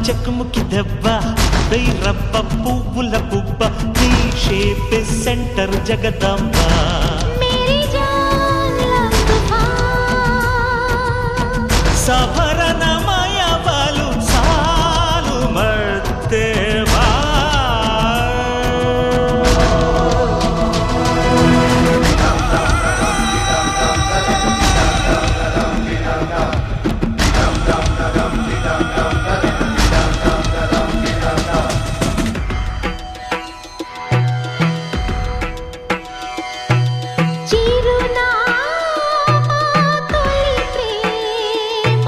చెక్కుముకి దెబ్బ వెయ్యి రబ్బ పువ్వుల పువ్వ నీ షేప్ సెంటర్ జగదాంబ मेरी जान लम्हा సభరణమయ బలు సాలు మర్దేవా చిరునామా తొలి ప్రేమ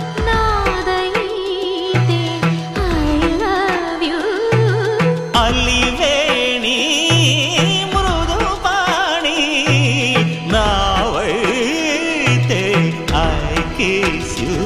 నాదైతే ఐ లవ్ యు అలివేణి మృదు పాణి నావైతే ఐ కిస్ యూ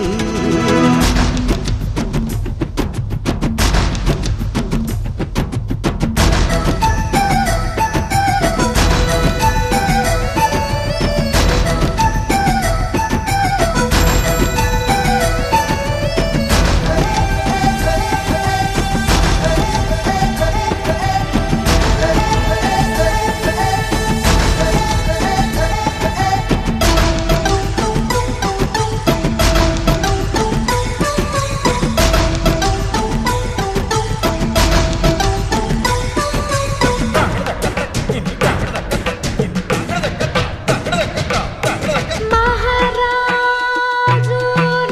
మహారాజు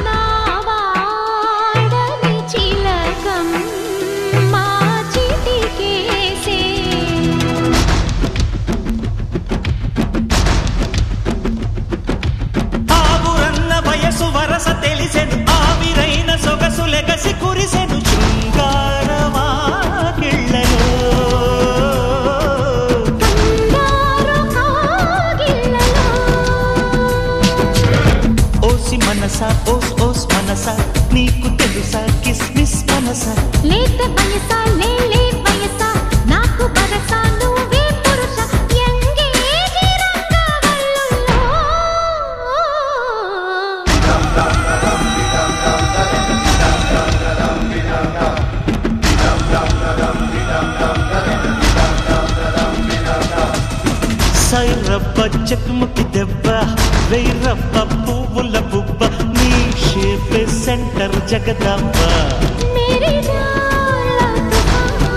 నావాడని చిలకం మా చిటికేసే ఆవురన్న వయసు వరస తెలిసెను ఆవిరైన సొగసు లెగసి కురిసెను శృంగారమా కిళ్ళలో కంగారు కాగిళ్ళలో ఓసి మనస ఓస్ ఓస్ మనస నీకు తెలుసా కిస్మిస్ మనస లేత వయసా లేలే వయసా నాకు బరసా నువ్వే పురుష ఎంగేజి రంగవల్లుల్లో సైరబ్బ చెక్కుముకి దెబ్బ వెయ్రబ్బ పువ్వుల బుబ్బ నీ షేప్ సెంటర్ జగదాంబ मेरी जान लम्हा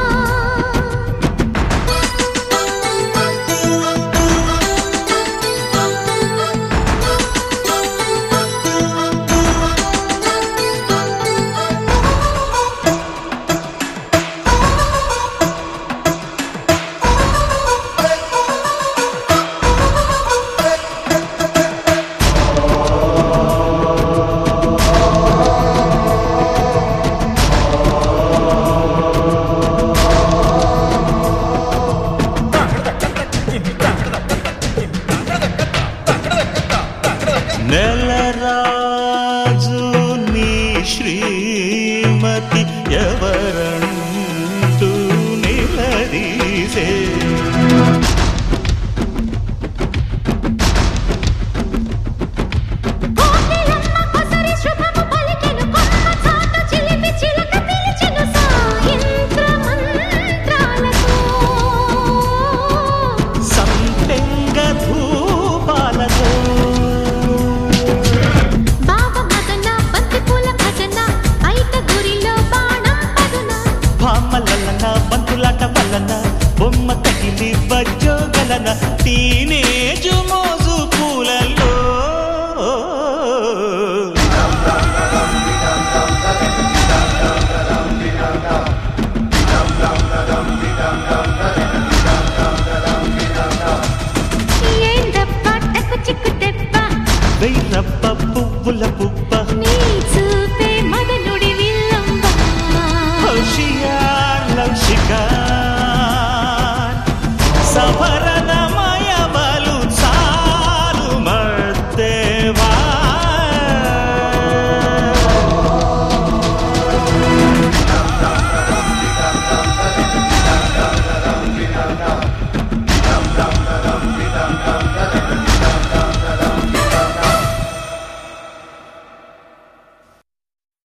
నెలరాజు నీ శ్రీమతి ఎవరంటూ నిలదీసే కోకిలమ్మ కొసరి శుభము పలికెను కొమ్మ చాటు చిలిపి చిలక పిలిచెను సాయంత్ర మంత్రాలతో సంపెంగ ధూపాలతో బావ మదన బంతి పూల భజన ఐట గురిలో బాణం పదున భామలలన బంతులాట వలన బొమ్మ తగిలి బజ్జోగలన టీనేజు మో